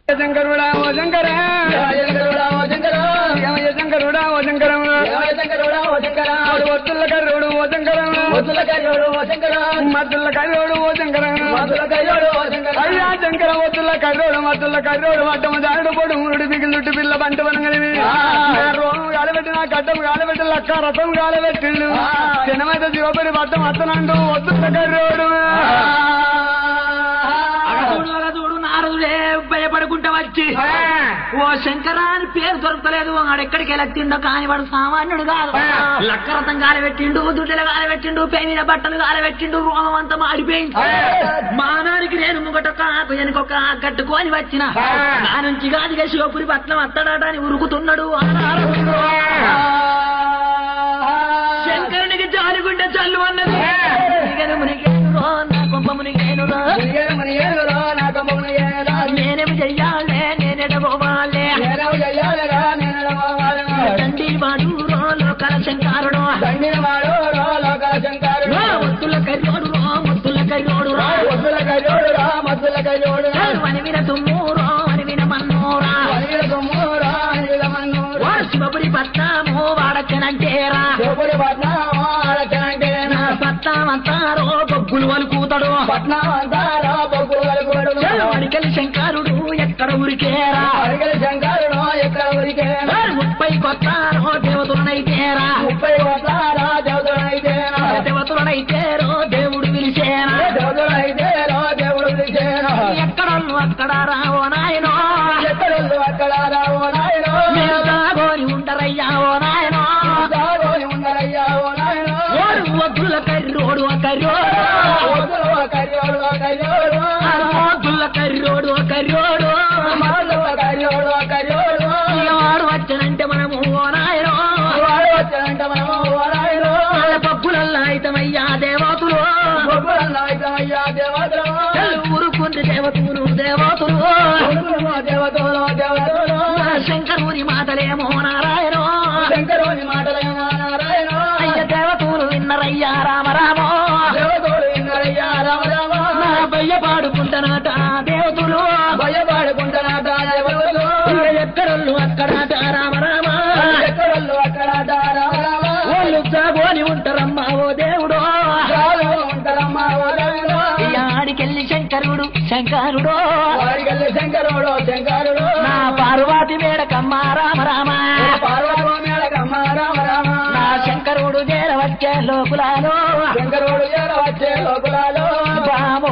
శంకరుడా ఓ శంకర ఏమయ్య శంకరుడా ఓ శంకరం ఆడు ఒత్తుల కర్రోడు ఓ శంకరం మద్దుల కర్రోడు ఓ శంకరం అయ్యా శంకర ఒత్తుల కర్రోడు మద్దుల కర్రోడు వడ్డమ దారుడు పొడు మురుడు బిగులుట్టు పిల్ల బంట వనగలివి రోము గాలబెట్టి నా కట్టం గాలబెట్టి లక్క రథం గాలబెట్టిళ్ళు చిన్నమైతే శివపడి వడ్డం అత్తనంటూ ఒత్తుల కర్రోడు చూడు అలా చూడు నారదుడే భయపడుకుంటా వచ్చి ఓ శంకర అని పేరు దొరకలేదు వాడెక్కడికి వెళ్ళిండో కాని వాడు సామాన్యుడు కాదు లక్కరథం గాలబెట్టిండు దుడ్డలు గాలబెట్టిండు పెయిన బట్టలు గాలబెట్టిండు రోమం అంతా మాడిపోయింది మానానికి నేను ముంగటొక్క ఆకు వెనుకొక ఆకు కట్టుకొని వచ్చిన నా నుంచి గాదిగా శివపురి పట్నం అత్తడాట అని ఉరుకుతున్నాడు ఆ నారదుడు. శంకరునికి జాలిగుండె చల్లు అన్నది మునిగెను మునిగేను రో, నా కొంప మునిగేను రో. నేనేమి చెయ్యాలే నేనెడబోవాలే తండ్రి వాడు రో లోకల శంకారుడు రో ముద్దుల కర్యోడు రో ముద్దుల కర్యోడు రో వనివిన తుమ్ము రో వనివిన మన్నోరా ఓ శివపురి పట్నము వాడచ్చనంటేరా నా పట్నమంతారో బొగ్గులు వలుకుతాడు వడికలి శంకరుడు ఎక్కడ ఉరికేరా శంకరుడు ఎక్కడ ఊరికే ఓ ముప్పై కొత్తారో దేవతలనైతేరా ముప్పై కోట్ల దేవతలైతేనా దేవతలనైతేరో దేవుడు పిలిచేరా దేవతలైతేనో దేవుడు పిలిచేనో ఎక్కడోళ్ళు అక్కడ రావో నాయనో ఎక్కడెళ్ళు అక్కడ రావో నాయనో మీరు దాగోని ఉండరయ్యా ఓ నాయనో దాగోని ఉండరయ్యా ఓ నాయనో ఓడు వద్దుల కర్రోడు ఒక కర్రోడు వద్దులు ఒక కర్యోడు ఒక కర్యోడు వద్దుల కర్రోడు ఒక కర్రోడు మాలు ఒక కర్యోడు ఒక కర్యోడు ఇక వాడు వచ్చనంటే మనము ఓ నాయనో వాడు వచ్చాడంట మనము ఓ నాయనో వాళ్ళ పప్పులల్లా అయితమయ్యా దేవతలు గొప్పలన్నా ఇద్దమయ్యా దేవతలు ఊరుకుంది దేవతలు దేవతలు కొడుకులు దేవతలు దేవతలు నా శంకరుని మాటలేమో నారాయణో శంకరుని మాటలేమో నారాయణ అయ్య దేవతలు విన్నరయ్యా రామ రామో దేవతలు విన్నరయ్యా రామ రామ నా బయ్య పాడుకుంటానట దేవతలు భయపడుకుంటున్నాట దేవతలు ఇక ఎక్కడోళ్ళు అక్కడట రామ రామ ఎక్కడళ్ళు అక్కడ రామ రామ వాళ్ళు జాగోని ఉంటారమ్మా ఓ దేవుడు చాలు ఉంటారమ్మా ఓ దేవుడు. ఇక ఆడికెళ్ళి శంకరుడు శంకరుడు వారికెళ్ళి శంకరుడు శంకరుడు నా పార్వతి మేడకమ్మ రామ రామ పార్వతీ మేడకమ్మ రామ రామ నా శంకరుడు చేరవచ్చే లోకులాలో శంకరుడు చేర వచ్చే లోకులాలో రామో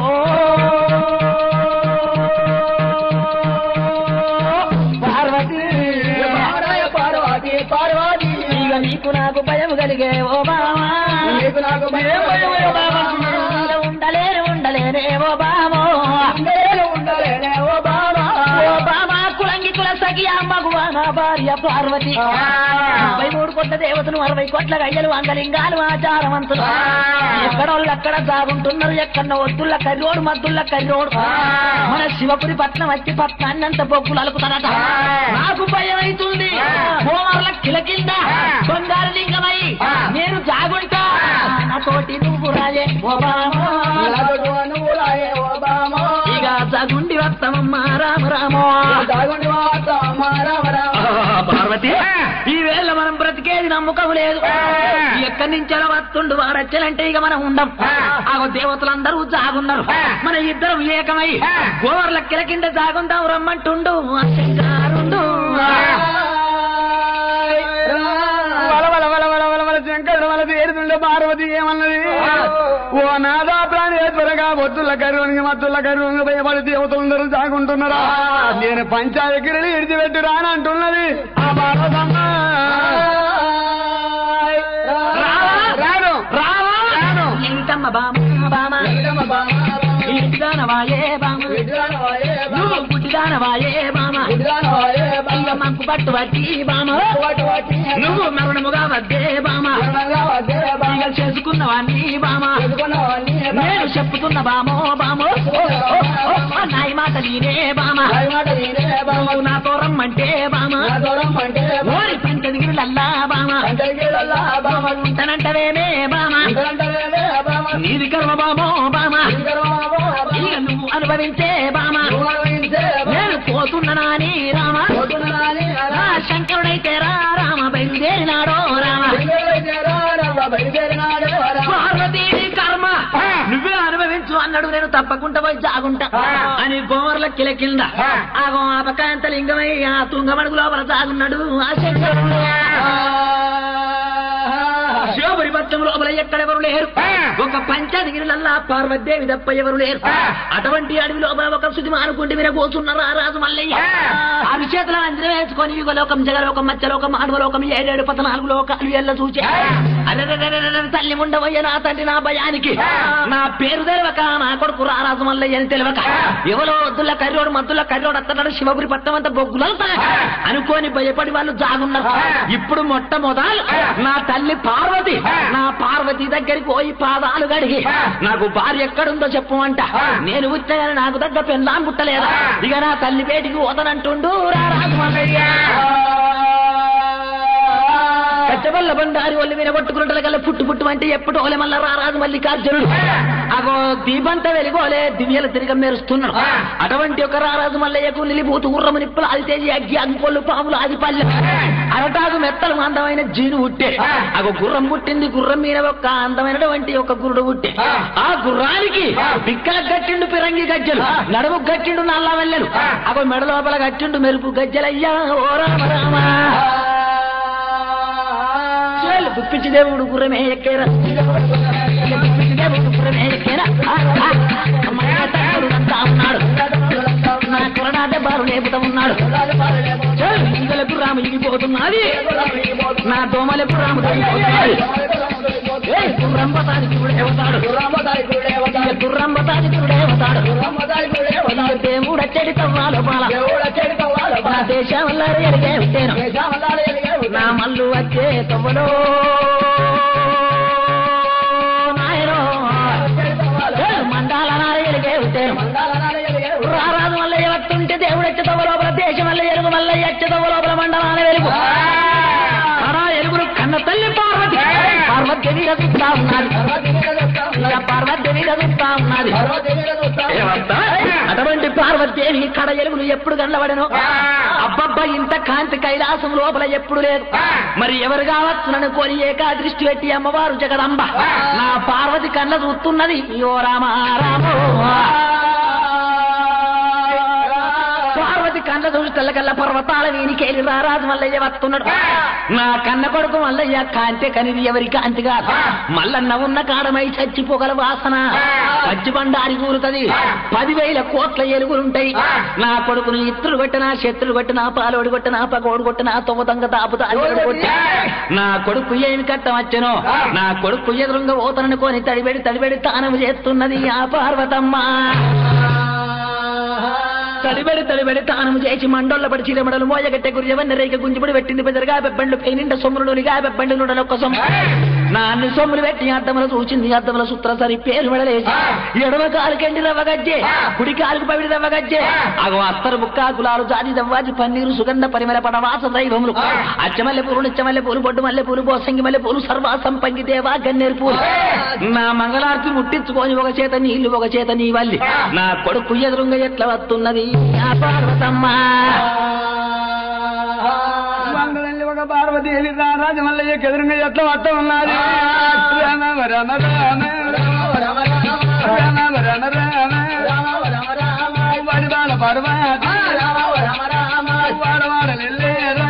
పార్వతి పారాయ పార్వతి పార్వతి ఇక నీకు నాకు భయం కలిగే ఓ బామా నీకు నాకు భయం భయం భయం భయం. ఉండలేను ఉండలేనే ఓ బామో ఉండలేను ఉండలేనే ఓ బాబా ఓ బామా కులంగి కుల సఖి అమ్మగువా నా భార్య పార్వతి ముప్పై మూడు కోట్ల దేవతలు అరవై కోట్ల గయ్యలు అంగలింగాలు ఆచారవంతులు ఎక్కడోళ్ళు అక్కడ సాగుంటున్నారు ఎక్కడో వద్దుల కర్రోడు మద్దుల కర్రోడు మన శివపురి పట్నం వచ్చి పట్నాన్ని అంత బొగ్గులు అలుకుతారట నాకు భయం అవుతుంది హోమర్ల కిలకింద బంగారు లింగమై నేను జాగుంటా నా తోటి నువ్వు రాజే ఓ బామా నాలుగు అనువులాయే ఓ బామా ఇక సగుండి వస్తామమ్మా రామ రామో దాగుండి మాట అమ్మ రామ రామ పార్వతి ఈ వేళ మనం బ్రతికేది నమ్మకం లేదు ఎక్కడి నుంచో వస్తుండు వాడచ్చలంటే ఇక మనం ఉండం ఆ దేవతలందరూ జాగున్నారు మన ఇద్దరం ఏకమై గోవర్ల కిల కింద జాగుందాం రమ్మంటుండు అశంకారుండు వల వల వల వల వల వల శంకరుడు వల తేరుతుండే పార్వతి ఏమన్నది ఓ నాదా ప్రాణి త్వరగా బొత్తుల కరువునికి మత్తుల కరువుని భయపడి దేవతలందరూ సాగుంటున్నారా నేను పంచాయకిరలు ఇడిచిపెట్టి రానంటున్నది ఆ పార్వతమ్మ రాను రావా రాను ఏంటమ్మ బామ బామ ఇంటిదానవాయే బామ నువ్వు గుడ్డిదానవాయే బామ అయ్య మంకు పట్టు పట్టి బామ నువ్వు మరణముగా వద్దే బామ ఇక చేసుకున్నవాన్ని బామ నేను చెప్పుతున్న బామో బామో ఓ, ఓ, ఓ, ఓ, నాయి మాట నీనే బామ నువ్వు నాతో రమ్మంటే బామ ఓరి పంట దిగులల్లా బామ బామ ఉంటానంటవేమే బామ నీది కర్మ బామో బామ ఇక నువ్వు అనుభవించే బామ నేను పోతున్న పోతున్నానని రామ నా శంకరుడైతే రా రామ బయలుదేరినాడో రామ పార్వతీ కర్మ నువ్వే అనుభవించు అన్నాడు నేను తప్పకుండా పోయి జాగుంటా అని గోవర్ల కిల కింద ఆగో ఆపకాంత లింగమై ఆ తుంగమడుగు లోపల జాగున్నాడు ఆ శంకరుడు శివపురి పట్టం లోపల ఎక్కడెవరు లేరు ఒక పంచదిగిరిలల్లా పార్వదేవి తప్ప ఎవరు లేరు అటువంటి అడవి లోపల ఒక శుద్ధి మానుకుంటే మీరు కూర్చున్నారు ఆ రాజు మల్లయ్య అవి చేతుల అంజన వేసుకొని యుగలోకం జగలోకం మత్స్యలోకం మానవలోకం ఏడేడు పద్నాలుగు లోకాలు ఎల్ల చూచే అరెరెరెరెరెరె తల్లి ఉండవయ్య నా తండ్రి నా భయానికి నా పేరు తెలవక నా కొడుకు రారాజు మల్లయ్య అని తెలియక ఎవరో వద్దుల కర్రోడు మద్దుల కర్రోడు అత్తనాడు శివపురి పట్టం అంతా బొగ్గులవుతా అనుకోని భయపడి వాళ్ళు జాగున్నారు ఇప్పుడు మొట్టమొదలు నా తల్లి పార్వతి నా పార్వతి దగ్గరికి పోయి పాదాలు గడిగి నాకు భార్య ఎక్కడుందో చెప్పు అంట నేను ఉత్తగానే నాకు దగ్గర పెళ్ళాం పుట్టలేదా ఇక నా తల్లి బయటికి పోతానంటుండు రా రాజు మల్లయ్య. కచ్చబల్ల బండారి ఒళ్ళు మీద కొట్టుకున్నట్ల కల్లా పుట్టు పుట్టు అంటే ఎప్పుడు ఓలే మల్ల రారాజు మల్లికార్జునుడు అగో దీపంతా వెలిగోలే దివ్యలు తిరిగ మెరుస్తున్నాడు అటువంటి ఒక రారాజు మల్లయ్యకు నిలిపోతూ ఉర్రము నిప్పులు అది తేజి అగ్గి అగ్గిపొల్లు పాములు అది పల్లె అరటాకు మెత్తలు అందమైన జీను పుట్టే అగో గుర్రం పుట్టింది గుర్రం మీద ఒక అందమైనటువంటి ఒక గురుడు పుట్టే ఆ గుర్రానికి బిక్కల గట్టిండు పిరంగి గజ్జలు నడుము గట్టిండు నల్ల వెళ్ళలు అగో మెడ లోపల గట్టిండు మెరుపు గజ్జలయ్యా ఓ రామ రామ చేలు గుప్పించి దేవుడు గుర్రమే ఎక్కేరా గుప్పించి దేవుడు గుర్రమే ఎక్కేరా ఆ, ఆ, అమ్మయ్య తమ్ముడు అంతా ఉన్నాడు నా కొరడా దెబ్బలు లేపుతా ఉన్నాడు చేలు ఇంగలకు రాము ఇగిపోతున్నది నా దోమలకు రాము తగ్గిపోతున్నాడు ఏయ్, గుర్రంబతానికి కూడా అవుతాడు గుర్రంబతానికి కూడా అవుతాడు దేవుడు అచ్చడి తవ్వాలో బాల నా దేశం వల్ల ఎరిగే ఉంటాను నా మల్లు వచ్చే తవ్వలో నాయనో మండాల నారయ్యలకే ఉంటాను రారాజు వల్ల ఎవట్టుంటే దేవుడు వచ్చే తవ్వ లోపల దేశం వల్ల ఎరుగు వల్ల వచ్చే తవ్వ లోపల మండలాన వెలుగు అరా ఎరుగురు కన్న తల్లి పార్వతి పార్వతి రచుతా ఉన్నది ఇక పార్వతి రచుతా ఉన్నది ఏమంటా? అటువంటి పార్వతీదేవి కడ ఎలుగులు ఎప్పుడు కనబడను అబ్బబ్బా ఇంత కాంతి కైలాసం లోపల ఎప్పుడు లేదు మరి ఎవరు కావచ్చునని కొని ఏకా దృష్టి పెట్టి అమ్మవారు జగదంబ నా పార్వతి కళ్ళ చూస్తున్నది ఓ రామ రామో పార్వతి కళ్ళ చూసి తెల్లకల్ల పర్వతాల వీనికేలి రారాజు మల్లయ్య వస్తున్నాడు నా కన్న కొడుకు మల్లయ్య కాంతే కనిది ఎవరి కాంతి కాదు మల్లన్న ఉన్న కాడమై చచ్చిపోగల వాసన పచ్చి బండారి కూరుతది పదివేల కోట్ల ఎలుగులుంటాయి నా కొడుకుని ఇత్రులు కొట్టినా శత్రులు కొట్టినా పాలోడు కొట్టినా పగోడు కొట్టినా తొవ్వతంగ తాపుతా నా కొడుకు ఏమి కట్టవచ్చునో నా కొడుకు ఎదురుగా ఓతననుకొని తడిబెడి తడిబెడి తానము చేస్తున్నది ఆ పార్వతమ్మ తడిబెడి తడిబెడి తానము చేసి మండోళ్ళ పడి చీరమడలు మోయగట్టె గురియవన్న రేఖ గుంజిబడి పెట్టింది బెదరగా బెబ్బండు పెయినిండ సొమ్ములునిగా బెబ్బండు నుడలొక్క సొమ్ము నా అన్ని సొమ్ములు పెట్టి అద్దములు చూచింది అద్దముల సూత్ర సరి పేరు మెడలేసి ఎడమ కాలుకెండి రవ్వ గజ్జే కుడి కాలుకు పవిడి రవ్వ గజ్జే అగో అత్తరు ముక్క గులాలు జాతి దవ్వాజి పన్నీరు సుగంధ పరిమళ పడవాస దైవములు అచ్చమల్లె పూలు నిచ్చమల్లె పూలు బొడ్డు మల్లె పూలు బోసంగి మల్లె పూలు సర్వాసం పంగి దేవా గన్నేరు పూలు నా మంగళారతి ముట్టించుకొని ఒక చేత నీళ్లు ఒక చేత నీ వల్లి నా కొడుకు ఎదురుంగ ఎట్లా వస్తున్నది ఆ పార్వతమ్మ మంగళల్లి ఒక పార్వతీదేవి రారాజు మల్లయ్య ఎదురుగా ఎట్లా వట్ట ఉన్నది రామ రమ రామ రామ రమ రామ వడివాడ పర్వతి వాడవాడ నెల్లేరా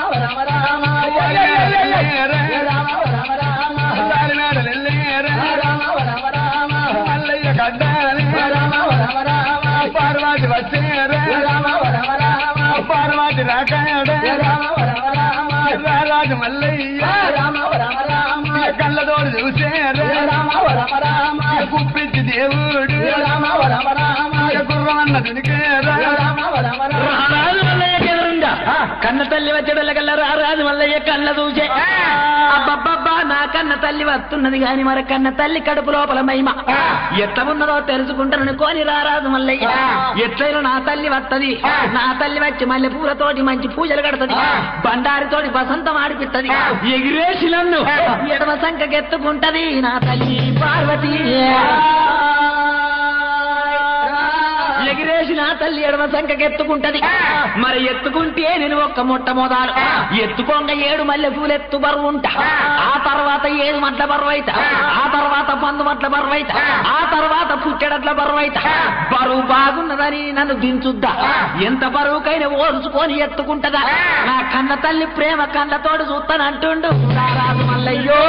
వాడినాడ నెల్లేరా మల్లయ్య కడ్డాలి పార్వతి వచ్చేరా పార్వతి రాకాడ రారాజు మల్లయ్య కళ్ళతోడు చూసేరా కుప్పించి దేవుడు గుర్రమన్న దునికేరా రారాజు మల్లయ్య ఎదురుంగా కన్న తల్లి వచ్చేటోళ్ళ కల్లా రారాజు మల్లయ్య కళ్ళ చూసే అబ్బబ్బబ్బా నా కన్న తల్లి వస్తున్నది గాని మరి కన్న తల్లి కడుపు లోపల మహిమ ఎట్లా ఉన్నదో తెలుసుకుంటానని కోని రారాజు మల్లయ్య ఎట్లయినా నా తల్లి వత్తది నా తల్లి వచ్చి మల్లె పూలతోటి మంచి పూజలు కడతది బండారితోటి వసంతం ఆడిపిత్తది ఎగిరేసి నన్ను ఎడమ సంకెత్తుకుంటది నా తల్లి పార్వతి ఎగిరేసి నా తల్లి ఎడమ సంఖకి ఎత్తుకుంటది మరి ఎత్తుకుంటే నేను ఒక్క మొట్టమొదలు ఎత్తుకోంగ ఏడు మల్లె పూలు ఎత్తు బరువు ఉంటా ఆ తర్వాత ఏడు మట్ల బరువు అయితా ఆ తర్వాత పందు మట్ల బరువు అయితా ఆ తర్వాత పుట్టెడట్ల బరువు అయితా బరువు బాగున్నదని నన్ను దించుద్దా ఎంత బరువుకైనా ఓర్చుకొని ఎత్తుకుంటదా నా కన్న తల్లి ప్రేమ కళ్ళతోడు చూస్తానంటుండు రారాజు మల్లయ్యో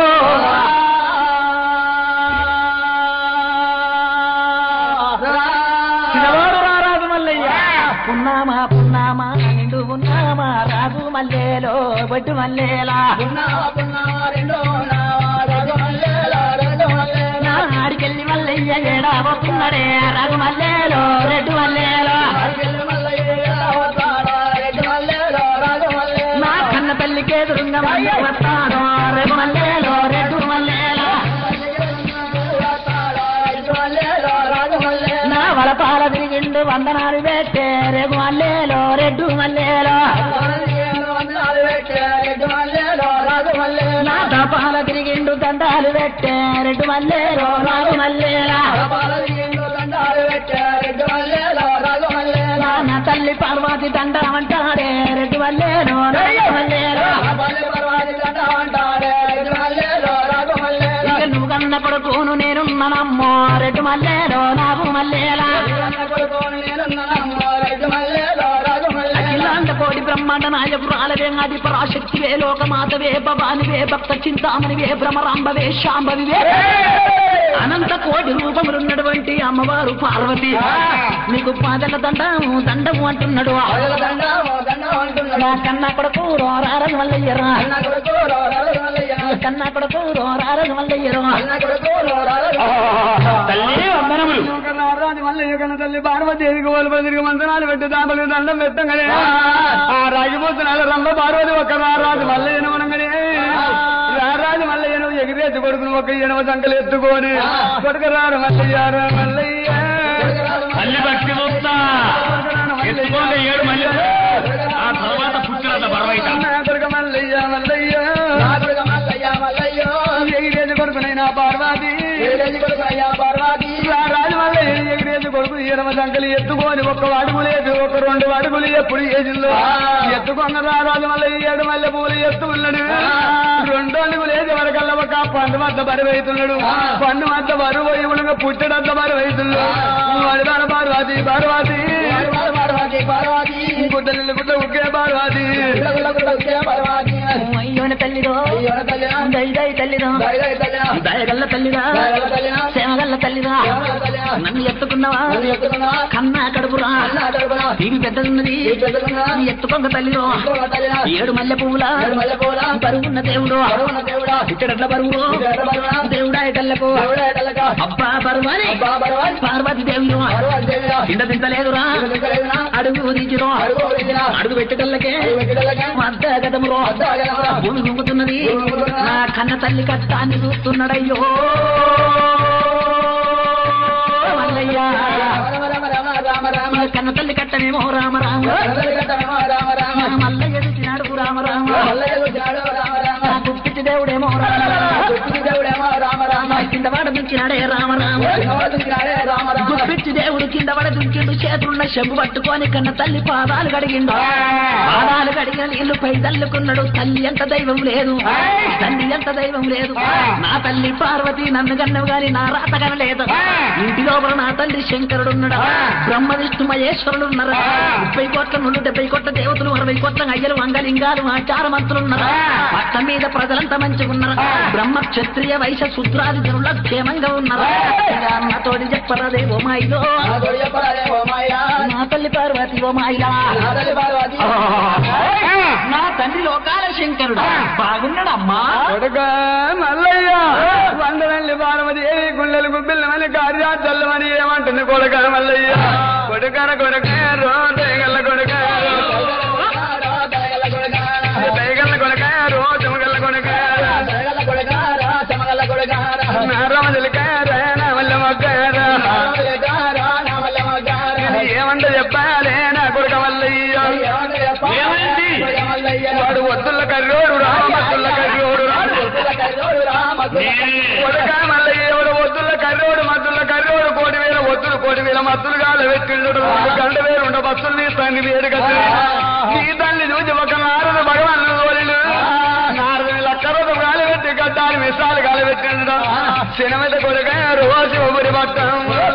చిన్నవాడు రారాజు మల్లయ్య పున్నామా పున్నామా నిండు ఉన్నామా రాజు మల్లేలో బొట్టు మల్లేలా నా ఆడికెళ్ళి మల్లయ్య ఏడా వస్తున్నాడే రాజు మల్లేలో రెడ్డు మల్లేలో నా కన్న తల్లికి ఎదురుంగ మల్లె వస్తాడు రెడ్డు మల్లేలో రెడ్డు మల్లేలో నా వలపాల తిరిగిండు వందనాలు పెట్టే రేపు మల్లేలో రెడ్డు మల్లేలో నా దపాల తిరిగిండు దండాలు పెట్టే రెడ్డు మల్లేలో రాగు మల్లేలా నా నా తల్లి పార్వతి దండమంటాడే రెడ్డు మల్లేలో రాగు మల్లేలో ఇక నువ్వు కన్న కొడుకును నేనున్నానమ్మో రెడ్డు మల్లేలో నాకు మల్లేలా అఖిలాండ కోటి బ్రహ్మాండ నాయకురాలవే ఆది పరాశక్తివే లోకమాతవే భవానివే భక్త చింతామణివే భ్రమరాంబవే శాంభవివే అనంత కోటి రూపములున్నటువంటి అమ్మవారు పార్వతి నీకు పాదల దండము దండము అంటున్నాడు నా కన్నా కొడుకు రోరారని మల్లయ్యరా కన్నా కొడుకు రోరారని మల్లయ్యరా తల్లి వందనములు రారాజు మళ్ళీ కన్న తల్లి పార్వతీదేవికి ఓలుపల తిరిగి మంత్రాలు పెట్టి దాపలు దండం పెట్టంగానే ఆ రాగిపోతున్నాడు రంభ పార్వతి ఒక రారాజు మళ్ళీ ఎనవనంగానే రారాజు మల్లయ్యను ఎగిరేసి కొడుకును ఒక ఎనవ సంకలు ఎత్తుకొని కొడుకు రారు మల్లయ్య రా మల్లయ్య తల్లి భక్తి వస్తా ఎత్తుకోండి ఏడు మళ్ళీ ఆ తర్వాత పుట్టినంత బరవైట నా కొడుకు మల్లయ్య మల్లయ్య ఎగిరేసి కొడుకునైనా పార్వతి రారాజు మల్లయ్య ఎగిరేసి కొడుకు ఎనవ సంకలు ఎత్తుకొని ఒక్క అడుగు లేదు ఒక రెండు అడుగులు ఎప్పుడు ఏజిల్లో ఎత్తుకున్న రారాజు మల్లయ్య ఏడు మల్లె పూలు ఎత్తుకున్నాడు రెండు అడుగులు లేదు వరకల్లా ఒక పండు మధ్య బరువు అవుతున్నాడు పండు మధ్య బరువు అయి ఉండగా పుట్టడంత బరువు అవుతున్నాడు వాడిదాన పార్వతి పార్వతి గుడ్డలు గుడ్డ ఉక్కే పార్వతి అయ్యోన తల్లిదో దై దై తల్లిదో దయగల్ల తల్లిదా సేమగల్ల తల్లిదా నన్ను ఎత్తుకున్నావా కన్నా కడుపురా టీవీ పెద్దదున్నది నీ ఎత్తుకొంగ తల్లిదో ఏడు మల్లె పువ్వుల బరువున్న దేవుడు ఇక్కడట్ల బరువు దేవుడా ఇటల్లకు అబ్బా బరువని పార్వతి దేవుడు ఇంట తింటలేదురా అడుగు దిగిరో అడుగు పెట్టటల్లకే వద్ద గదమురో భూమి గుంగుతున్నది నా కన్న తల్లి కష్టాన్ని చూస్తున్నాడయ్యో మల్లయ్య నా కన్న తల్లి కట్టమేమో రామ రామ నా మల్లయ్య తెచ్చినాడు రామ రామ నా గుప్పిటి దేవుడేమో రామ రామ నా కింద వాడ దుంకినాడే రామ రామ గుప్పిచ్చి దేవుడు కింద పడ దుంకిండు చేతులున్న చెంబు పట్టుకొని కన్న తల్లి పాదాలు కడిగిండు పాదాలు కడిగిన నీళ్లు పై తల్లుకున్నాడు తల్లి ఎంత దైవం లేదు తల్లి ఎంత దైవం లేదు నా తల్లి పార్వతి నన్ను కన్నవు గాని నా రాత కనలేదు ఇంటి లోపల నా తండ్రి శంకరుడు ఉన్నాడు బ్రహ్మ విష్ణు మహేశ్వరుడు ఉన్నారు ముప్పై కోట్ల నుండి డెబ్బై కోట్ల దేవతలు అరవై కోట్ల అయ్యలు అంగలింగాలు ఆచార మంత్రులు ఉన్నారు పట్ట మీద ప్రజలంతా మంచిగా ఉన్నారు బ్రహ్మ క్షత్రియ వైశ్య శుద్రాది జనుల క్షేమంగా ఉన్నారు నా తోడి చెప్పరాదే ఓ మాయిలో నా తల్లి పార్వతి ఓ మాయిలా నా తండ్రి లోకాల శంకరుడు బాగున్నాడమ్మా కొడుక మల్లయ్య వందనల్లి పార్వతి ఏ గుండెలు గుబ్బిల్లమని కార్యాచల్లమని ఏమంటుంది కొడుక మల్లయ్య కొడుకర కొడుక రో దయగల్ల కొడుక దయగల్ల కొడుక రో చెమగల్ల కొడుక నారమజలిక రేణ వల్ల మొగ్గార ఏమంట చెప్పాలే నా కొడుక మల్లయ్య ఏమైంది? వాడు వద్దుల కర్రోడు రామద్దుల కర్రోడు రాడు నేనే కొడుక మల్లయ్య ఎవడు వద్దుల కర్రోడు మద్దుల కర్రోడు కోటి వేల ఒత్తులు కోటి వేల మత్తులు గాలి పెట్టిండు గంట వేలు ఉండ బస్సులు నీ తండ్రి వేరు కదా నీ తల్లి చూసి ఒక నారదు భగవాన్ తోలిడు నారదు లక్కరదు గాలి పెట్టి గడ్డాలు మిసాలు గాలి పెట్టిండు సినిమత కొడుక రోజు శివపురి పట్టం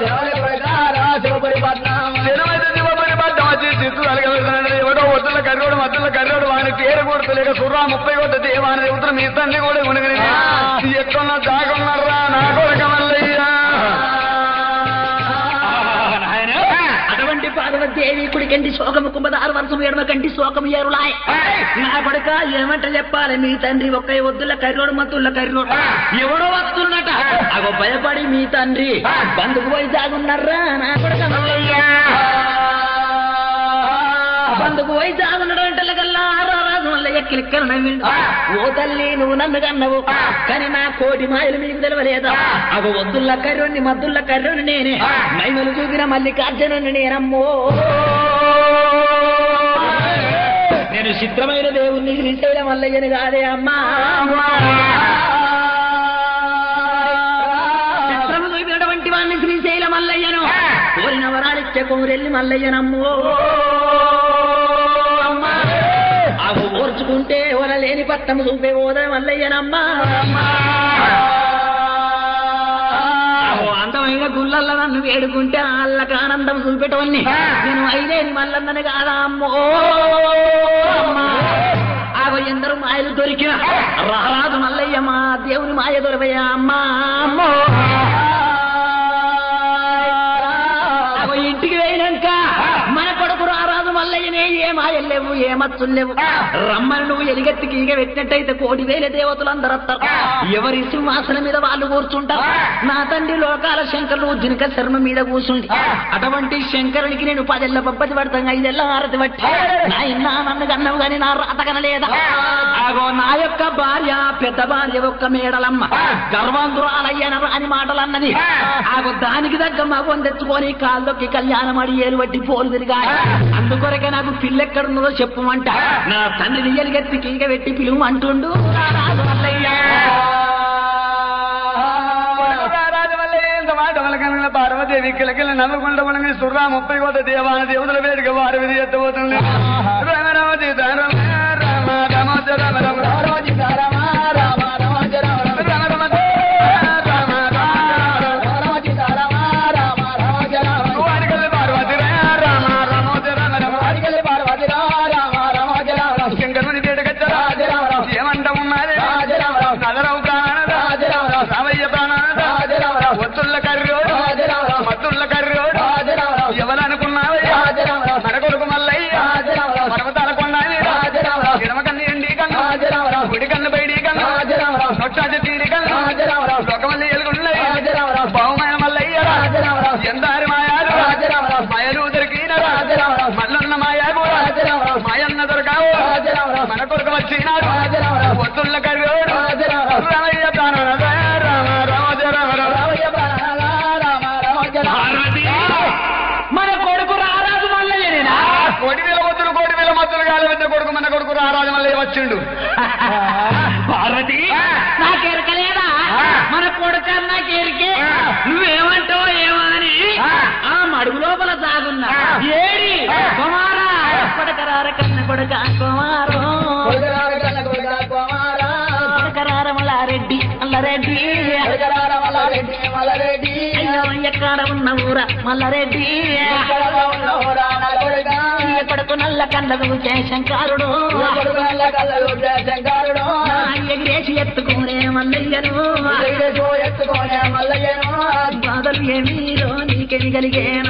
సినిమత శివపురి పట్టం వచ్చి చిత్తు అలగలుగుతున్నాడు ఎవడో ఒత్తుల కర్రోడు మత్తుల కర్రోడు వాని పేరు కొడుతులేక సుర్రా ముప్పై కొట్ట దేవాని ఉత్తరం మీ తండ్రి కూడా కొనుగని ఎక్కడున్న దాగున్నారా నా కొడుక మల్లయ్యా అటువంటి పార్వతీదేవి కుడికంటి శోకము కుంభదారు వర్షం ఎడమ కంటి శోకము ఏరులాయ్ నా కొడుక ఏమంట చెప్పాలి మీ తండ్రి ఒక్క వద్దుల కర్రోడు మత్తుల కర్రోడు ఎవడో వస్తున్నట అగో భయపడి మీ తండ్రి బందుకు పోయి జాగున్నారా నా కొడుక బందుకు పోయి జాగున్నాడు అంటే రాజు వల్ల ఎక్కిలిక్కన నవ్విండు ఓ తల్లి నువ్వు నన్ను కన్నవు కానీ నా కోటి మాయలు మీకు తెలవలేదా అగో వద్దుల్ల కర్రోని మద్దుల్ల కర్రోని నేనే మైమలు చూపిన మల్లికార్జునుని నేనమ్మో నేను చిత్రమైన దేవుణ్ణి శ్రీశైలం మల్లయ్యని కాదే అమ్మా చిత్రము చూపినటువంటి వాడిని శ్రీశైలం మల్లయ్యను కోరిన వరాలిచ్చే కోరెల్లి మల్లయ్యనమ్మో అమ్మా అవు ఓర్చుకుంటే వరలేని పట్టము చూపే ఓదయ మల్లయ్యనమ్మా అహో అందమైన గుళ్ళల్లో నన్ను వేడుకుంటే వాళ్ళకి ఆనందం చూపెట్టవన్ని నేను ఐదేని మల్లన్నని కాదా అమ్మో అమ్మా. ఆగో ఎందరూ మాయలు దొరికిన రారాజు మల్లయ్య మా దేవుని మాయ దొరవయ్యా అమ్మా అమ్మో ఆగో ఇంటికి వేయినాక మన కొడుకు రారాజు మల్లయ్యనే ఏ మాయలు లేవు ఏ మచ్చులు లేవు రమ్మని నువ్వు ఎలిగెత్తి కీగ పెట్టినట్టయితే కోటి వేల దేవతలు అందరూ వస్తారు ఎవరి సింహాసనం మీద వాళ్ళు కూర్చుంటారు నా తండ్రి లోకాల శంకరులు జినక శర్మ మీద కూర్చుండి అటువంటి శంకరునికి నేను పదెళ్ళ పబ్బతి పడతాను ఐదెళ్ళ హారతి పట్టి నా ఇన్నా నన్ను కన్నవు గాని నా రాత కనలేదా ఆగో నా యొక్క భార్య పెద్ద భార్య ఒక్క మేడలమ్మ గర్వంతురాలయ్యన రాని మాటలన్నది ఆగో దానికి తగ్గ మగం తెచ్చుకొని కాళ్ళొక్కి కళ్యాణం అడి ఏలు పట్టి పోలు తిరిగా అందుకొరకే నాకు పిల్లెక్కడున్నదో చెప్పమంట నా తండ్రిని ఎలుగెత్తి కీగ పెట్టి పిలువు అంటుండు రారాజు మల్లయ్య. పార్వదేవి కిలకిల నవ్వుకుంటూ ఉండగా సుర్రా ముప్పై కోట దేవాన దేవుదుల వేదిక వారి విధి ఎత్తబోతుంది రామ రామ సీత రామ రామ రామ రామ రామ రామ రామ రామ వారికల్లి పార్వతి రామ రామ రామ శంకరుని పేటకచ్చరా ఏమంట ఉన్నది నదరవు ప్రాణ రామయ్య ప్రాణ ఒత్తుల్ల కర్రోడు మత్తుల్ల కర్రోడు ఎవరనుకున్నావయ్యా మన కొడుకు మల్లయ్య పర్వతాల కొండాలి ఎడమ కన్ను ఎండి కన్ను గుడి కన్ను బయడి కన్ను నొట్టాచి తీరి కన్ను లోకమల్లి ఎలుగున్నాయి బహుమైన మల్లయ్య ఎందారి మాయాలు మాయలు దొరికిన మల్లన్న మాయా కూడా మాయన్న దొరకావు మన కొడుకు వచ్చినాడు ఒత్తుల్ల కర్రోడు రామయ్య ప్రాణ రామ రామ రామ పార్వతి మన కొడుకు రారాజు మల్లయ్యనేనా కోటి వేల మత్తులు కోటి వేల మత్తులు కాలి పెద్ద కొడుకు మన కొడుకు రారాజు మళ్ళీ వచ్చిండు పార్వతి నాకెరకలేదా మన కొడుకు నాకెరికే నువ్వేమంటావో ఏమో అని ఆ మడుగు లోపల సాగున్నా ఏడి కుమారా కొడకరార కన్న కొడక కుమారం కొడకరార మల్లారెడ్డి మల్లారెడ్డి అయ్యో ఎక్కడ ఉన్న ఊర మల్లారెడ్డి ఈ కొడుకు నల్ల కళ్ళకు శంకారుడు నా ఎగిరేసి ఎత్తుకునే మల్లయ్యను బాధలు ఏమీరో నీకెమి కలిగేనా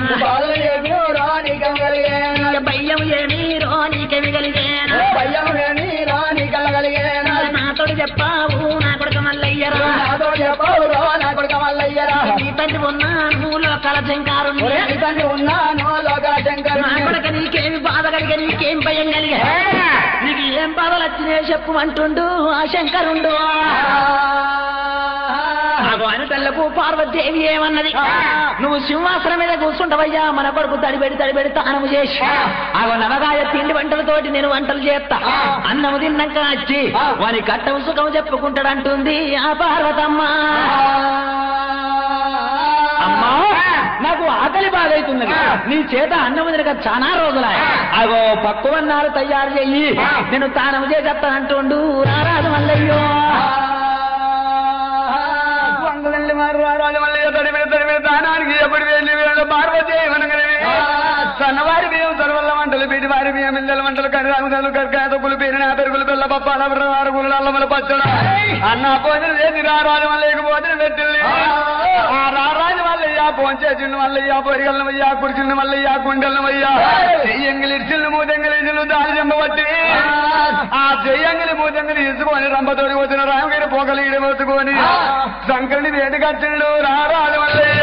భయం ఏమీరో నీకెమి కలిగేనా నాతోడు చెప్పావు నా కొడుకు మల్లయ్యరా నీ తండ్రి ఉన్నాను లోకాల శంకారుడు నా కొడుకు నీకేమి బాధ కలిగే నీకేం భయం కలిగే నీకు ఏం బాధలు వచ్చినాయో చెప్పు అంటుండు ఆ శంకరుండు భగవాను తల్లకు పార్వతీదేవి ఏమన్నది నువ్వు సింహాసనం మీద కూర్చుంటావయ్యా మన కొడుకు తడిబెడి తడిబెడి తానము చేసి అగో నవగాయ పిండి వంటలతోటి నేను వంటలు చేస్తా అన్నము తిన్నాక వచ్చి వాని కట్టము సుఖం చెప్పుకుంటాడంటుంది ఆ పార్వతమ్మ అమ్మా నాకు ఆకలి బాగైతున్నది నీ చేత అన్నం తినక చాలా రోజులా అగో పక్కువన్నాలు తయారు చెయ్యి నేను తానం చేసేస్తానంటుండు రారాదు మల్లయ్యో వందలండి మారు రారాజు మళ్ళీ తడి మీద తడి మీద దానానికి ఎప్పుడు వెళ్ళి వీళ్ళు పార్వతి మనగనివి సన్నవారి బియ్యం సర్వల్ల వంటలు పీటి వారి బియ్యం ఇళ్ళల వంటలు కరిరాముదలు కరికాయతకులు పేరిన పెరుగులు పిల్ల పప్పాల ఆరుగులు అల్లముల పచ్చడ అన్న భోజనం చేసి రారాజు మళ్ళీ భోజనం పెట్టింది ఆ రారాజు మల్లయ్య పోంచేసిండు మల్లయ్య పొరిగలను అయ్యా కుర్చిల్ని మల్లయ్య కుండలను అయ్యా చెయ్యంగిలిడ్చిల్లు మూదెంగిలిడ్చిల్లు దారి చెంపబట్టి ఆ చెయ్యంగిలి మూదెంగిలి ఇసుకొని రంపతోడి వచ్చిన రామగిరి పోగలి ఇడబోతుకొని శంకరుని వేటుకచ్చిండు రారాజు మల్లయ్య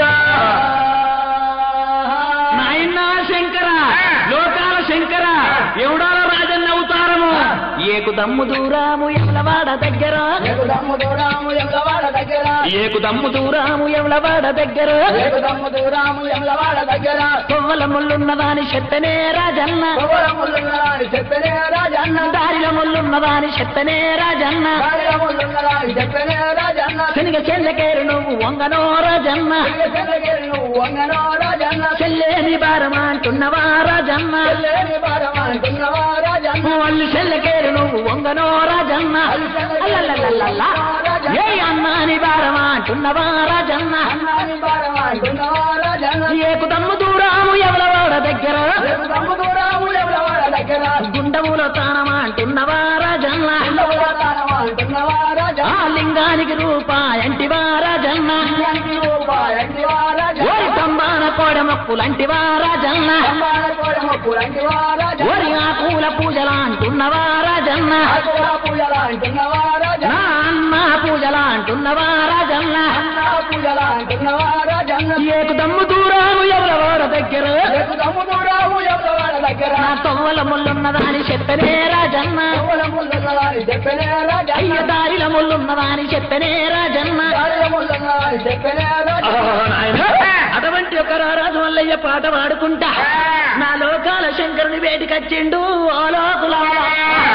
నాయన శంకర లోకాల శంకర ఎవడాల రాజన్న అవతారము ఏకు దమ్ము దూరాము ఎవలవాడ దగ్గర దమ్ము దూరాము ఎమ్లవాడ దగ్గర ఏకు దమ్ము దూరాము ఎవలవాడ దగ్గర దమ్ము దూరాము ఎమ్లవాడ దగ్గర కొవ్వల ముళ్ళున్నదాని చెప్పనే రాజన్న ముల్లున్నదాని చెప్పనే రాజన్న దారిల ముళ్ళున్నదాని చెప్పనే రాజన్న ముల్లున్నదాని చెప్పనే రాజన్న శనిగ చెల్లకేరు నువ్వు వంగనో రాజన్న నువ్వు వంగనో రాజన్న చెల్లేని భారమా అంటున్నవా రాజన్న లేని భారమంటున్నవా రాజన్న వాళ్ళు చెల్లకేరు నువ్వు వంగనో రాజన్న అల్లల్లల్లల్లా. ఏ అన్నాని భారమా అంటున్నవా రాజన్న అన్నాని భారమంటున్నవా రాజన్న ఏకు దమ్ము దూరాము ఎవలవాడ దగ్గర దమ్ము దూరాము ఎమ్లవాడ దగ్గర గుండములో తానమా అంటున్నవా రాజన్న అంటున్నవా ఆ రాజన్న లింగానికి రూపాయంటివా రాజన్న రూపాయంటివా రాజన్న ఓరి స్తంభాన కోడ మొక్కులంటివా రాజన్న పూలంటివా రాజన్న ఓరి ఆ పూల పూజలా అంటున్నవా రాజన్న పూజలా అంటున్నవా రాజన్న నా అన్న పూజలా అంటున్నవా రాజన్న పూజలా అంటున్నవా రాజన్న ఏకు దమ్ము దూరాము ఎవలవాడ దగ్గర రేపు దమ్ము దూరాము ఎవరి దగ్గర నా తొవ్వల ముళ్ళున్నదాని చెప్పనే రాజన్న ముల్లున్నదాని చెప్పనే రాజన్న అయ్య దారిల ముళ్ళున్నదాని చెప్పనే రాజన్న ముల్లున్నదాని చెప్పనే రాజన్న అటువంటి ఒక రారాజు మల్లయ్య పాట పాడుకుంటా నా లోకాల శంకరుని వేటికచ్చిండు ఓ లోకులారా.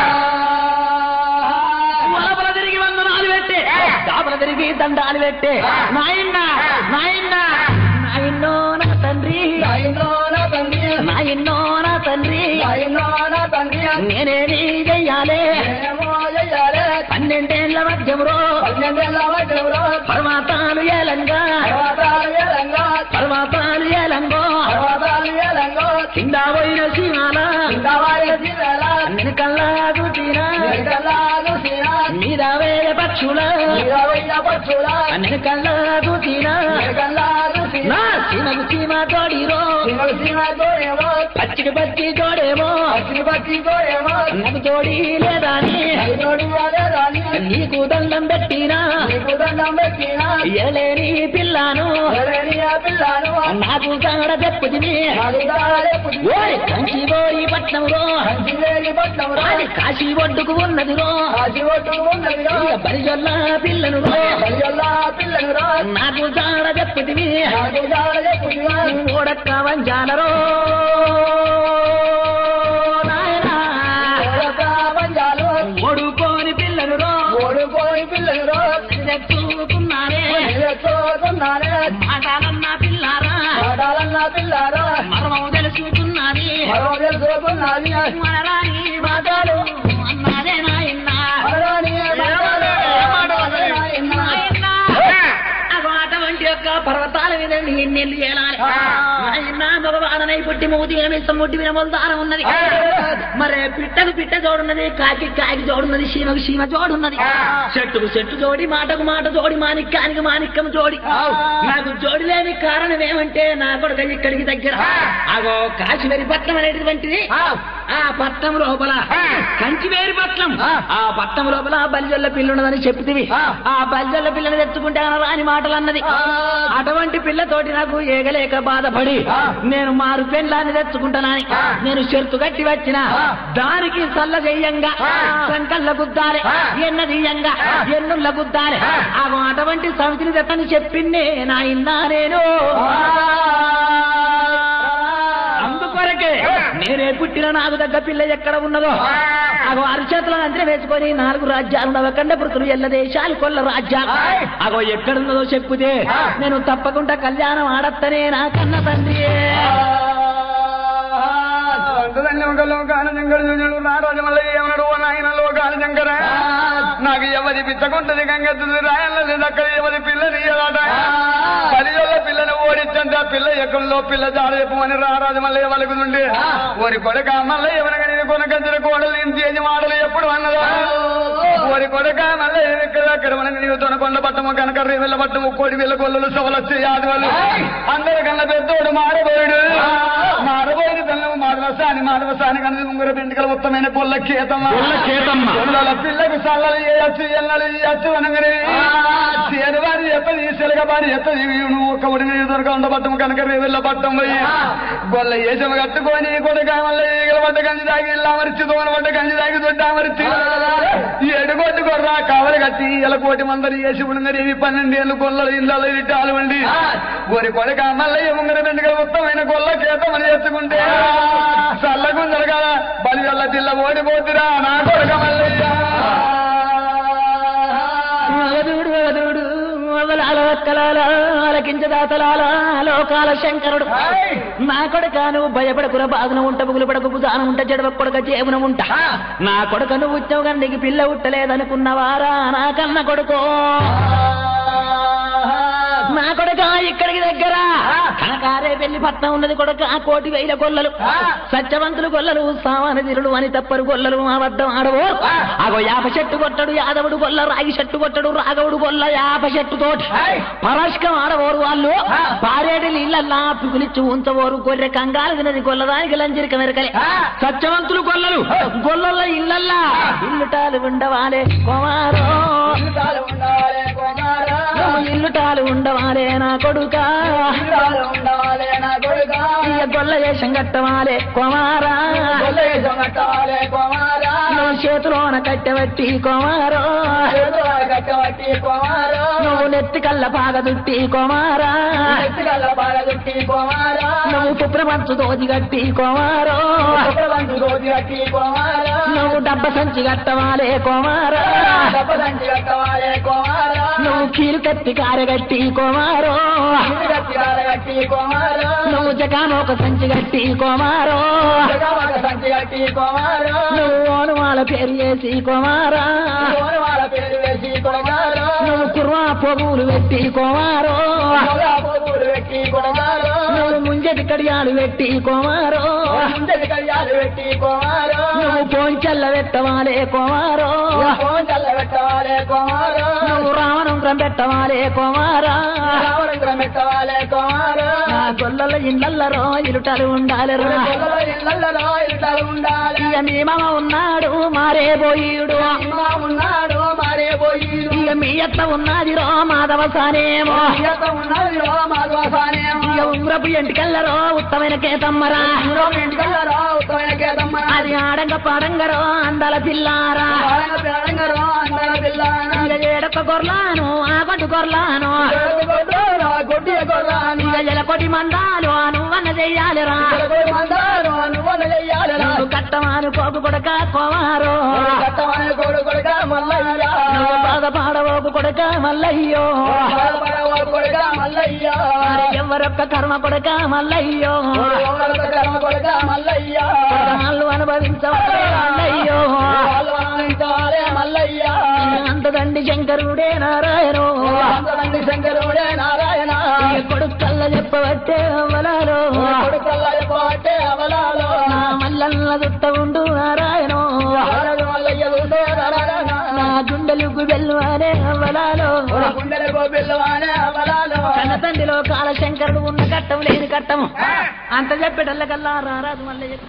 లోపల తిరిగి వందనాలు పెట్టే దాపల తిరిగి దండాలు పెట్టే నాయన్న నాయన్న నాయన్నో నా తండ్రి నాయనో నా తండ్రి నాయన్నో నా తండ్రి నాయనో నా తండ్రి నేనేమి చెయ్యాలే ఏమో చెయ్యాలి పన్నెండేళ్ల మధ్యమురో పన్నెండేళ్ళ వడ్డెవరో పర్వతాలు ఏలంగా పర్వతాలు ఏలంగా పర్వతాలు ఏలంగో పర్వతాలు ఏలంగా కింద పోయిన శివాల కిందవారి జీవేళ వెనకల్లా చూసినా వెనకల్లాగు సీనా మీద వేరే పక్షుల ఇరవైన పక్షుల వెనకల్లా చూసినా వెనకల్లాగు నా సీనా సీమకు సీమ తోడిరో సింగల్ సీమ తోడేమో పచ్చికి పచ్చి తోడేమో అగ్ని పచ్చి తోడేమో నాకు తోడి లేదాని నోడు వాడే రాని నీకు దండం పెట్టినా నీకు దండం పెట్టినా ఎలేని పిల్లాను ఎవరేని ఆ పిల్లను నాకు కాడ చెప్పుదిని నాకు దాడే పుట్టి ఓయ్ కంచి పోయి పట్నంలో కంచివేలి పట్నం రా అది కాశీ ఒడ్డుకు ఉన్నదిరో కాశీ ఒట్టు ఉన్నదిరా ఇక బరిజొల్ల పిల్లను రో బలియల్లా పిల్లను రా నాకు కాడ చెప్పుదిని నాకు దాడే పుట్టినా ఓడక్క వంజాలరో నాయనా పంజాలు ఓడుకోని పిల్లను రో ఓడిపోయి పిల్లను రా చెప్పుకున్నారే చూస్తున్నానే మాటాలన్న పిల్లారా పాడాలన్న పిల్లారా మర్మం తెలుసుకున్నది మరో తెలుసుకున్నది మనరాని మాటలు అన్నారే నాయన్న మరణి నాయన్న అగో అటువంటి యొక్క పర్వతాల మీద ఎన్నెల్లు చేయాలి నాయన్న మగవాడనై పుట్టి మూతి ఏమిస్తాం ముట్టి వినమోలు దారం ఉన్నది మరే పిట్టకు పిట్ట జోడున్నది కాకి కాకి జోడున్నది సీమకు సీమ జోడున్నది చెట్టుకు చెట్టు జోడి మాటకు మాట జోడి మాణిక్యానికి మాణిక్యం జోడి నాకు జోడి లేని కారణం ఏమంటే నా కొడుక ఇక్కడికి దగ్గర అగో కాశీవేరి పట్నం అనేటువంటిది ఆ పట్నం లోపల కంచివేరి పట్నం ఆ పట్నం లోపల బలిజల్ల పిల్లున్నదని చెప్తివి ఆ బలిజల్ల పిల్లని తెచ్చుకుంటే ఆయన రాని మాటలు అన్నది అటువంటి పిల్లతోటి నాకు ఏగలేక బాధపడి నేను మారు పెళ్ళాన్ని తెచ్చుకుంటానని నేను షెర్తు కట్టి వచ్చిన దానికి సల్ల చెయ్యంగా సంకల్ల గుద్దాలే ఎన్న తీయంగా ఎన్నుల్ల గుద్దాలే ఆగో అటువంటి సమితిని తెత్తని చెప్పిందే నా ఇన్నా నేను అందుకొరకే నేనే పుట్టిన నాకు దగ్గ పిల్ల ఎక్కడ ఉన్నదో అగో అరిచేతులను అంచనా వేసుకొని నాలుగు రాజ్యాలు నవకండ పృతులు ఎల్ల దేశాలు కొల్ల రాజ్యాలు అగో ఎక్కడున్నదో చెప్పుతే నేను తప్పకుండా కళ్యాణం ఆడత్తనే నా కన్న తండ్రి అంతదండి ఒక లోకాల జంకర జుజుడు నారాజు మళ్ళీ ఏమన్నాడు ఓ నాయన లోకాల జంకర నాకు ఎవరి పిచ్చకుంటది గంగెత్తుంది రాయల్లది అక్కడ ఎవరి పిల్లని ఇయ్యదాట పదివేల పిల్లని ఓడించండి ఆ పిల్ల ఎక్కడో పిల్ల జాడ చెప్పమని రారాజు మళ్ళీ వలుకుతుండే ఓరి కొడక మళ్ళీ ఎవరిగా నేను కొనకంచిన కోడలు ఇంటి యజమాడలు ఎప్పుడు అన్నదా ఓరి కొడక మళ్ళీ ఇక్కడ అక్కడ మన నీవు తొనకొండ పట్టము కనుక రేవెళ్ళ పట్టము కోడి వీళ్ళ కొల్లలు సవలొచ్చి యాది వాళ్ళు అందరికన్నా పెద్దోడు మారబోయుడు మారబోయిన పిల్లలు మాధవసాని మాధవసాని కనుక ఉంగర పెండుకల ఉత్తమైన పొల్ల కేతమ్మ పొల్ల కేతమ్మ. పొల్లల పిల్లకు సల్లలు చేయొచ్చు ఎన్నలు చేయొచ్చు అనగానే చేరు వారి ఎత్తది సెలగ వారి ఎత్తది నువ్వు ఒక ఉడిని దొరక ఉండబట్టం కనుక రేవెళ్ళ పట్టం పోయి గొల్ల ఏసం కట్టుకొని కొడుక మళ్ళీ ఈగల పడ్డ గంజి తాగి ఇల్లా మరిచి దోన పడ్డ గంజి తాగి దొడ్డ మరిచి ఎడుగొట్టు కొర్రా కవలు కట్టి ఇలా కోటి మందరు చేసి ఉండేవి పన్నెండేళ్ళు గొల్లలు ఇళ్ళలో ఇట్టాలు ఉండి గోరి కొడక మల్లయ్య ఉంగర బెండుగల మొత్తమైన గొల్ల కేతమని చేసుకుంటే చల్లగుందరు కదా బలి వల్ల పిల్ల ఓడిపోతురా నా కొడక మల్లయ్య వదుడు వదుడు వదలాల వక్కలాల అలకించదాతలాల లోకాల శంకరుడు నా కొడుక నువ్వు భయపడకుర బాధన ఉంట బుగులు పడకు బుధాన ఉంట జడవ కొడక చేవున ఉంట నా కొడుక నువ్వు ఉచ్చవు కానీ నీకు పిల్ల ఉట్టలేదనుకున్నవారా నా కన్న కొడుకో నా కొడుక ఇక్కడికి దగ్గర కనకారే పెళ్లి పట్నం ఉన్నది కొడుక ఆ కోటి వేల గొల్లలు సత్యవంతులు గొల్లలు సామాన తీరుడు అని తప్పరు గొల్లలు మా వద్ద ఆడవు అగో యాప చెట్టు కొట్టడు యాదవుడు గొల్ల రాగి చెట్టు కొట్టడు రాఘవుడు గొల్ల యాప చెట్టు తోటి పరస్కం ఆడవోరు వాళ్ళు పారేడు నీళ్ళల్లా పిగులిచ్చి ఉంచవోరు గొర్రె కంగాలు తినది గొల్లదానికి లంజరిక మెరకలే సత్యవంతులు గొల్లలు గొల్లల ఇళ్ళల్లా ఇల్లుటాలు ఉండవాలే కుమారో జీవితాలు ఉండాలి కుమారా ఇల్లుటాలు ఉండవాలే నా కొడుకా జీవితాలు ఉండాలి నా కొడుకా ఇయ్య గొల్ల వేషం కట్టవాలే కుమారా కొల్లేశం కట్టాలి కుమారా నువ్వు చేతిలోన కట్టబట్టి కుమారో చేతుల కట్టబట్టి కుమారా నువ్వు నెత్తి కళ్ళ పాగ దుట్టి కుమారా ఎత్తుగల బాలదుట్టి కుమారా నువ్వు కుప్రపంచు దోతి కట్టి కుమారో చక్రవంతు రోజు కట్టి కుమారా నువ్వు డబ్బ సంచి కట్టవాలే కుమారా దప్పదంచి కట్టవాలి కుమారా నువ్వు కీలు కత్తి కారగట్టి కుమారో ఇల్లు కట్టి కట్టి కుమారా నువ్వు జకానోక సంచి కట్టి కుమారో జగమగ సంచి కట్టి కుమారా నువ్వు ఓనుమాల పేరు చేసి కుమారా లోని వాళ్ళ పేరు వేసి కొడగారు నువ్వు కుర్వా పొగులు పెట్టి కుమారో మొగా పోగులు పెట్టి కొడగారు నువ్వు ముంజటి కడియాలు పెట్టి కుమారో ముందరి కళ్యాలు పెట్టి కుమారు నువ్వు పోంచల్ల పెట్టవాలే కుమారో ఫోన్ చల్ల పెట్టవాలి కుమారు నువ్వు రావణుంగ్రం పెట్టవాలే కుమారా రావణం పెట్టవాలి కుమారు నా గొల్లల ఇళ్ళల్లో ఇరుటలు ఉండాలిరా పిల్లల ఇళ్ళల్లో ఇల్లు ఉండాలి ఇక మీ మామ ఉన్నాడు మారే పోయిడు అమ్మ ఉన్నాడు మారే పోయి ఇక మీ అత్త ఉన్నది రో మాధవ సానేమో ఉన్నది రో మాధవాసానేమో ఇక ఉంగ్రపు ఎంటికెళ్ళరో ఉత్తమైన కేతమ్మరా ఇంటికల్లారా ఉత్తమైన కేదమ్మ అది ఆడంగ పాడంగరో అందల పిల్లారా పిల్లడంగరో అందర పిల్లాన ఇక ఏడొక్క గొర్లాను ఆ గొడ్డు గొర్లాను కొట్టి కొర్రాను ఇక ఎలకొటి మందాలు నువ్వన్న చెయ్యాలిరా మందారు నువ్వు చెయ్యాలి నువ్వు కట్టమాను కోపు కొడక కోవారో కట్టమని కొడు కొడుక మల్లయ్య నువ్వు బాధపాడవోపు కొడక మల్లయ్యో బాధపడవ కొడుక మల్లయ్య మరి ఎవరొక్క కర్మ కొడక మల్లయ్యో ఎవరొక కర్మ కొడుక మల్లయ్య కర్మలు అనుభవించవలే మల్లయ్యో వాళ్ళు ఆనందించాలే మల్లయ్య అంతదండి శంకరుడే నారాయణో అంతమంది శంకరుడే నారాయణ ఇక కొడుకు కళ్ళ చెప్పబట్టే వలలో కొడుకల్లా చెప్పబట్టే అవలాలో నా మల్లన్న దుట్ట ఉండు నారాయణో ఆరదు మల్లయ్య చూసే నారాయణ నా గుండెలకు వెళ్ళు అనే వలలో గుండెలకు పిల్లవానే అవలాలో కన్న తండ్రిలో కాల శంకరుడు ఉన్న కట్టం లేని కట్టము అంత చెప్పేటల్లకల్లా రారాదు మల్లయ్య